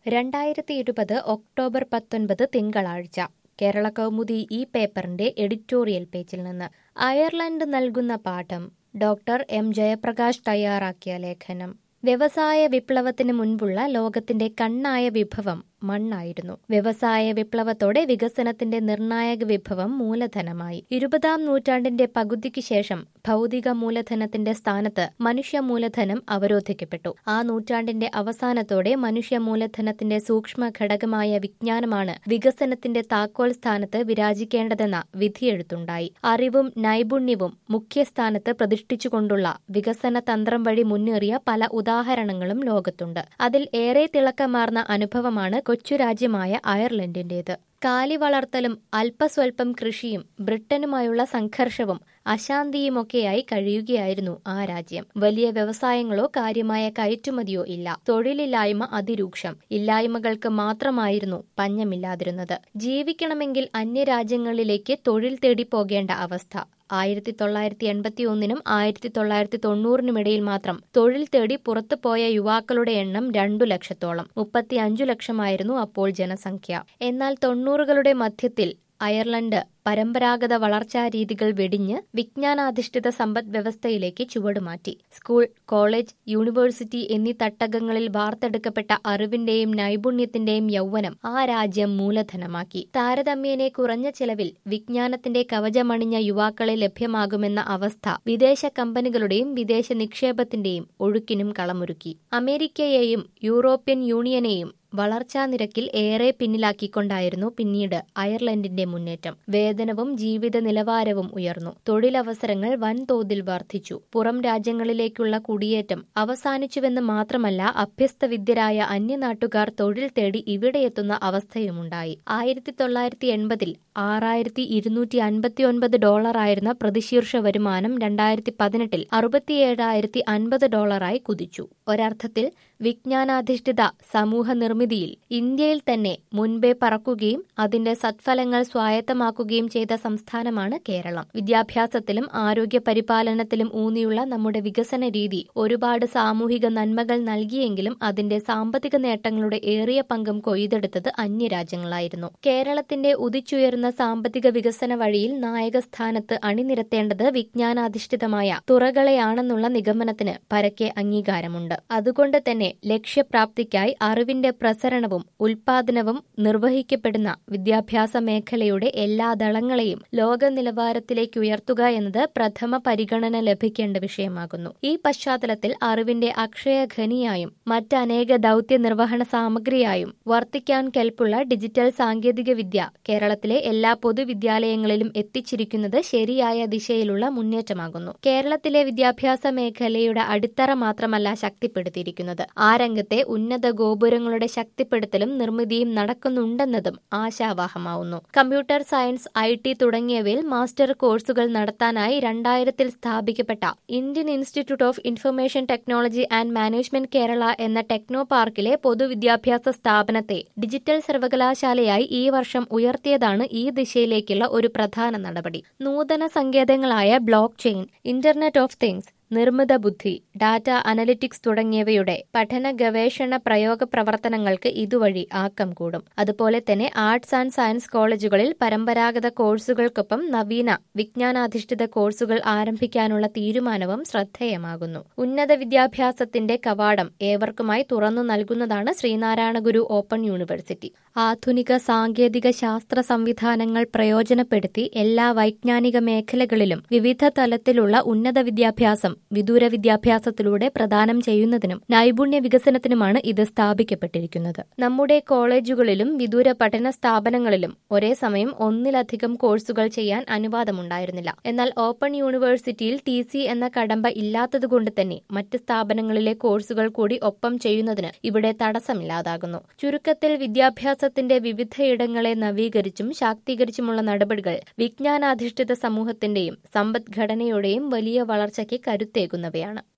രണ്ടായിരത്തി ഇരുപത് ഒക്ടോബർ പത്തൊൻപത് തിങ്കളാഴ്ച കേരള കൗമുദി ഈ പേപ്പറിന്റെ എഡിറ്റോറിയൽ പേജിൽ നിന്ന് അയർലൻഡ് നൽകുന്ന പാഠം ഡോക്ടർ എം ജയപ്രകാശ് തയ്യാറാക്കിയ ലേഖനം വ്യവസായ വിപ്ലവത്തിന് മുൻപുള്ള ലോകത്തിന്റെ കണ്ണായ വിഭവം മണ്ണായിരുന്നു വ്യവസായ വിപ്ലവത്തോടെ വികസനത്തിന്റെ നിർണായക വിഭവം മൂലധനമായി ഇരുപതാം നൂറ്റാണ്ടിന്റെ പകുതിക്ക് ശേഷം ഭൗതിക മൂലധനത്തിന്റെ സ്ഥാനത്ത് മനുഷ്യ മൂലധനം അവരോധിക്കപ്പെട്ടു ആ നൂറ്റാണ്ടിന്റെ അവസാനത്തോടെ മനുഷ്യ മൂലധനത്തിന്റെ സൂക്ഷ്മ ഘടകമായ വിജ്ഞാനമാണ് വികസനത്തിന്റെ താക്കോൽ സ്ഥാനത്ത് വിരാജിക്കേണ്ടതെന്ന വിധിയെഴുത്തുണ്ടായി അറിവും നൈപുണ്യവും മുഖ്യസ്ഥാനത്ത് പ്രതിഷ്ഠിച്ചുകൊണ്ടുള്ള വികസന തന്ത്രം വഴി മുന്നേറിയ പല ഉദാഹരണങ്ങളും ലോകത്തുണ്ട് അതിൽ ഏറെ തിളക്കമാർന്ന അനുഭവമാണ് കൊച്ചു രാജ്യമായ അയർലൻഡിന്റേത് കാലി വളർത്തലും അല്പസ്വല്പം കൃഷിയും ബ്രിട്ടനുമായുള്ള സംഘർഷവും അശാന്തിയുമൊക്കെയായി കഴിയുകയായിരുന്നു ആ രാജ്യം വലിയ വ്യവസായങ്ങളോ കാര്യമായ കയറ്റുമതിയോ ഇല്ല തൊഴിലില്ലായ്മ അതിരൂക്ഷം ഇല്ലായ്മകൾക്ക് മാത്രമായിരുന്നു പഞ്ഞമില്ലാതിരുന്നത് ജീവിക്കണമെങ്കിൽ അന്യരാജ്യങ്ങളിലേക്ക് തൊഴിൽ തേടി പോകേണ്ട അവസ്ഥ ആയിരത്തി തൊള്ളായിരത്തി എൺപത്തി ഒന്നിനും ആയിരത്തി തൊള്ളായിരത്തി തൊണ്ണൂറിനുമിടയിൽ മാത്രം തൊഴിൽ തേടി പുറത്തുപോയ യുവാക്കളുടെ എണ്ണം രണ്ടു ലക്ഷത്തോളം മുപ്പത്തി അഞ്ചു ലക്ഷമായിരുന്നു അപ്പോൾ ജനസംഖ്യ എന്നാൽ തൊണ്ണൂറുകളുടെ മധ്യത്തിൽ അയർലൻഡ് പരമ്പരാഗത വളർച്ചാ രീതികൾ വെടിഞ്ഞ് വിജ്ഞാനാധിഷ്ഠിത സമ്പദ് വ്യവസ്ഥയിലേക്ക് ചുവടുമാറ്റി സ്കൂൾ കോളേജ് യൂണിവേഴ്സിറ്റി എന്നീ തട്ടകങ്ങളിൽ വാർത്തെടുക്കപ്പെട്ട അറിവിന്റെയും നൈപുണ്യത്തിന്റെയും യൗവനം ആ രാജ്യം മൂലധനമാക്കി താരതമ്യേനെ കുറഞ്ഞ ചെലവിൽ വിജ്ഞാനത്തിന്റെ കവചമണിഞ്ഞ യുവാക്കളെ ലഭ്യമാകുമെന്ന അവസ്ഥ വിദേശ കമ്പനികളുടെയും വിദേശ നിക്ഷേപത്തിന്റെയും ഒഴുക്കിനും കളമൊരുക്കി അമേരിക്കയെയും യൂറോപ്യൻ യൂണിയനെയും വളർച്ചാ നിരക്കിൽ ഏറെ പിന്നിലാക്കിക്കൊണ്ടായിരുന്നു പിന്നീട് അയർലൻഡിന്റെ മുന്നേറ്റം വേതനവും ജീവിത നിലവാരവും ഉയർന്നു തൊഴിലവസരങ്ങൾ വൻതോതിൽ വർദ്ധിച്ചു പുറം രാജ്യങ്ങളിലേക്കുള്ള കുടിയേറ്റം അവസാനിച്ചുവെന്ന് മാത്രമല്ല അഭ്യസ്തവിദ്യരായ അന്യനാട്ടുകാർ തൊഴിൽ തേടി ഇവിടെയെത്തുന്ന അവസ്ഥയുമുണ്ടായി ആയിരത്തി തൊള്ളായിരത്തി എൺപതിൽ ആറായിരത്തി ഇരുന്നൂറ്റി അൻപത്തിയൊൻപത് ഡോളറായിരുന്ന പ്രതിശീർഷ വരുമാനം രണ്ടായിരത്തി പതിനെട്ടിൽ അറുപത്തിയേഴായിരത്തി അൻപത് ഡോളറായി കുതിച്ചു ഒരർത്ഥത്തിൽ വിജ്ഞാനാധിഷ്ഠിത സമൂഹ നിർമ്മിതിയിൽ ഇന്ത്യയിൽ തന്നെ മുൻപേ പറക്കുകയും അതിന്റെ സത്ഫലങ്ങൾ സ്വായത്തമാക്കുകയും ചെയ്ത സംസ്ഥാനമാണ് കേരളം വിദ്യാഭ്യാസത്തിലും ആരോഗ്യ പരിപാലനത്തിലും ഊന്നിയുള്ള നമ്മുടെ വികസന രീതി ഒരുപാട് സാമൂഹിക നന്മകൾ നൽകിയെങ്കിലും അതിന്റെ സാമ്പത്തിക നേട്ടങ്ങളുടെ ഏറിയ പങ്കും കൊയ്തെടുത്തത് അന്യരാജ്യങ്ങളായിരുന്നു കേരളത്തിന്റെ ഉദിച്ചുയർന്ന സാമ്പത്തിക വികസന വഴിയിൽ നായകസ്ഥാനത്ത് അണിനിരത്തേണ്ടത് വിജ്ഞാനാധിഷ്ഠിതമായ തുറകളെയാണെന്നുള്ള നിഗമനത്തിന് പരക്കെ അംഗീകാരമുണ്ട് അതുകൊണ്ട് തന്നെ ലക്ഷ്യപ്രാപ്തിക്കായി അറിവിന്റെ പ്രസരണവും ഉൽപാദനവും നിർവഹിക്കപ്പെടുന്ന വിദ്യാഭ്യാസ മേഖലയുടെ എല്ലാ ദളങ്ങളെയും ലോക നിലവാരത്തിലേക്ക് ഉയർത്തുക എന്നത് പ്രഥമ പരിഗണന ലഭിക്കേണ്ട വിഷയമാകുന്നു ഈ പശ്ചാത്തലത്തിൽ അറിവിന്റെ അക്ഷയഖനിയായും മറ്റനേക ദൌത്യ നിർവഹണ സാമഗ്രിയായും വർത്തിക്കാൻ കെൽപ്പുള്ള ഡിജിറ്റൽ സാങ്കേതിക വിദ്യ കേരളത്തിലെ എല്ലാ പൊതുവിദ്യാലയങ്ങളിലും എത്തിച്ചിരിക്കുന്നത് ശരിയായ ദിശയിലുള്ള മുന്നേറ്റമാകുന്നു കേരളത്തിലെ വിദ്യാഭ്യാസ മേഖലയുടെ അടിത്തറ മാത്രമല്ല ശക്തിപ്പെടുത്തിയിരിക്കുന്നത് ആ രംഗത്തെ ഉന്നത ഗോപുരങ്ങളുടെ ശക്തിപ്പെടുത്തലും നിർമ്മിതിയും നടക്കുന്നുണ്ടെന്നതും ആശാവാഹമാവുന്നു കമ്പ്യൂട്ടർ സയൻസ് ഐ ടി തുടങ്ങിയവയിൽ മാസ്റ്റർ കോഴ്സുകൾ നടത്താനായി രണ്ടായിരത്തിൽ സ്ഥാപിക്കപ്പെട്ട Indian institute of information technology and management Kerala എന്ന ടെക്നോ പാർക്കിലെ പൊതുവിദ്യാഭ്യാസ സ്ഥാപനത്തെ ഡിജിറ്റൽ സർവകലാശാലയായി ഈ വർഷം ഉയർത്തിയതാണ് ഈ ദിശയിലേക്കുള്ള ഒരു പ്രധാന നടപടി നൂതന സങ്കേതങ്ങളായ block chain internet of things നിർമ്മിത ബുദ്ധി ഡാറ്റ അനലിറ്റിക്സ് തുടങ്ങിയവയുടെ പഠന ഗവേഷണ പ്രയോഗ പ്രവർത്തനങ്ങൾക്ക് ഇതുവഴി ആക്കം കൂടും അതുപോലെ തന്നെ ആർട്സ് ആൻഡ് സയൻസ് കോളേജുകളിൽ പരമ്പരാഗത കോഴ്സുകൾക്കൊപ്പം നവീന വിജ്ഞാനാധിഷ്ഠിത കോഴ്സുകൾ ആരംഭിക്കാനുള്ള തീരുമാനവും ശ്രദ്ധേയമാകുന്നു ഉന്നത വിദ്യാഭ്യാസത്തിന്റെ കവാടം ഏവർക്കുമായി തുറന്നു നൽകുന്നതാണ് ശ്രീനാരായണ ഗുരു ഓപ്പൺ യൂണിവേഴ്സിറ്റി ആധുനിക സാങ്കേതിക ശാസ്ത്ര സംവിധാനങ്ങൾ പ്രയോജനപ്പെടുത്തി എല്ലാ വൈജ്ഞാനിക മേഖലകളിലും വിവിധ തലത്തിലുള്ള ഉന്നത വിദ്യാഭ്യാസം വിദൂര വിദ്യാഭ്യാസത്തിലൂടെ പ്രദാനം ചെയ്യുന്നതിനും നൈപുണ്യ വികസനത്തിനുമാണ് ഇത് സ്ഥാപിക്കപ്പെട്ടിരിക്കുന്നത് നമ്മുടെ കോളേജുകളിലും വിദൂര പഠന സ്ഥാപനങ്ങളിലും ഒരേ സമയം ഒന്നിലധികം കോഴ്സുകൾ ചെയ്യാൻ അനുവാദമുണ്ടായിരുന്നില്ല എന്നാൽ ഓപ്പൺ യൂണിവേഴ്സിറ്റിയിൽ ടി സി എന്ന കടമ്പ ഇല്ലാത്തതുകൊണ്ട് തന്നെ മറ്റ് സ്ഥാപനങ്ങളിലെ കോഴ്സുകൾ കൂടി ഒപ്പം ചെയ്യുന്നതിന് ഇവിടെ തടസ്സമില്ലാതാകുന്നു ചുരുക്കത്തിൽ വിദ്യാഭ്യാസത്തിന്റെ വിവിധയിടങ്ങളെ നവീകരിച്ചും ശാക്തീകരിച്ചുമുള്ള നടപടികൾ വിജ്ഞാനാധിഷ്ഠിത സമൂഹത്തിന്റെയും സമ്പദ്ഘടനയുടെയും വലിയ വളർച്ചയ്ക്ക് കരുത്തേകുന്നവയാണ്